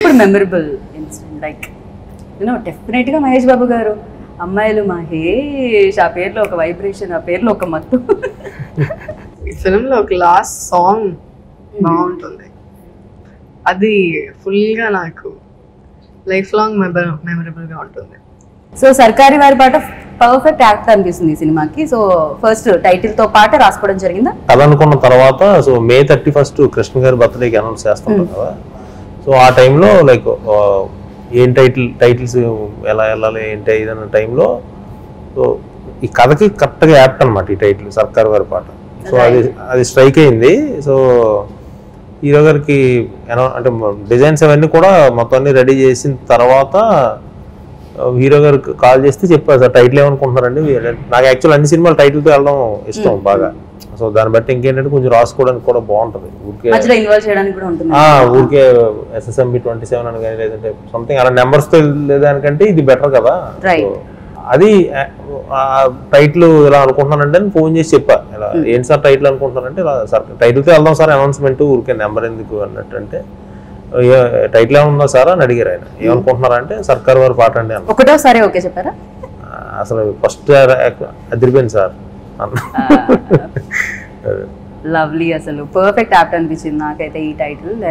ఇప్పుడు memorable incident like you know డెఫినెట్గా మహేష్ బాబు గారు అమ్మాయిలు మహేష్ ఆ పేరులో ఒక వైబ్రేషన్ ఆ పేరులో ఒక మత్తు ఈ ఫిల్మ్ లో ఒక లాస్ట్ సాంగ్ బాగుంటుంది అది ఫుల్ గా నాకు లైఫ్ లాంగ్ మెమరబుల్ గా ఉంటుంది సో సర్కారీ వారి పాట పర్ఫెక్ట్ యాక్ట్ అనిపిస్తుంది ఈ సినిమాకి సో ఫస్ట్ టైటిల్ తో పాటే రాసుకోవడం జరిగిందా కథ అనుకున్న తర్వాత so May thirty first Krishna గారి బర్త్డేకి అనౌన్స్ చేస్తుంటాం కదా సో ఆ టైంలో లైక్ ఏం టైటిల్ టైటిల్స్ ఎలా వెళ్ళాలి ఏంటి ఇదన్న టైంలో సో ఈ కథకి కరెక్ట్గా యాప్ట్ అనమాట ఈ టైటిల్ సర్కార్ వారి పాట సో అది అది స్ట్రైక్ అయింది సో హీరో గారికి అనౌ- అంటే డిజైన్స్ అవన్నీ కూడా మొత్తం అన్ని రెడీ చేసిన తర్వాత హీరో గారికి కాల్ చేస్తే చెప్పారు సార్ టైటిల్ ఏమనుకుంటున్నారండి నాకు యాక్చువల్ అన్ని సినిమాలు టైటిల్తో వెళ్ళడం ఇష్టం బాగా సో దాన్ని బట్టి ఇంకేంటంటే కొంచెం రాసుకోవడానికి కూడా బాగుంటుంది ఊరికే మధ్యలో ఇన్వాల్వ్ చేయడానికి కూడా ఉంటుంది ఆ, ఊరికే ఎస్ఎస్ఎంబి ట్వంటీ సెవెన్ అని కానీ లేదంటే సంథింగ్ అలా నెంబర్స్తో వెళ్ళేదానికంటే ఇది బెటర్ కదా Right. So, అది టైటిల్ ఇలా అనుకుంటున్నానంటే నేను ఫోన్ చేసి చెప్పా ఇలా ఏంటి సార్ టైటిల్ అనుకుంటున్నానంటే ఇలా సార్ టైటిల్తో వెళ్దాం సార్ అనౌన్స్మెంట్ ఊరికే నెంబర్ ఎందుకు అన్నట్టు అంటే టైటిల్ ఏమన్నా సార్ అని అడిగారు ఆయన ఏమనుకుంటున్నారంటే సర్కార్ వారి పాట అండి అన్న ఒకటోసారి ఓకే చెప్పారా అసలు ఫస్ట్ అదిరిపోయింది సార్ అన్న లవ్లీ అసలు పర్ఫెక్ట్ యాప్ట్ అనిపించింది నాకైతే ఈ టైటిల్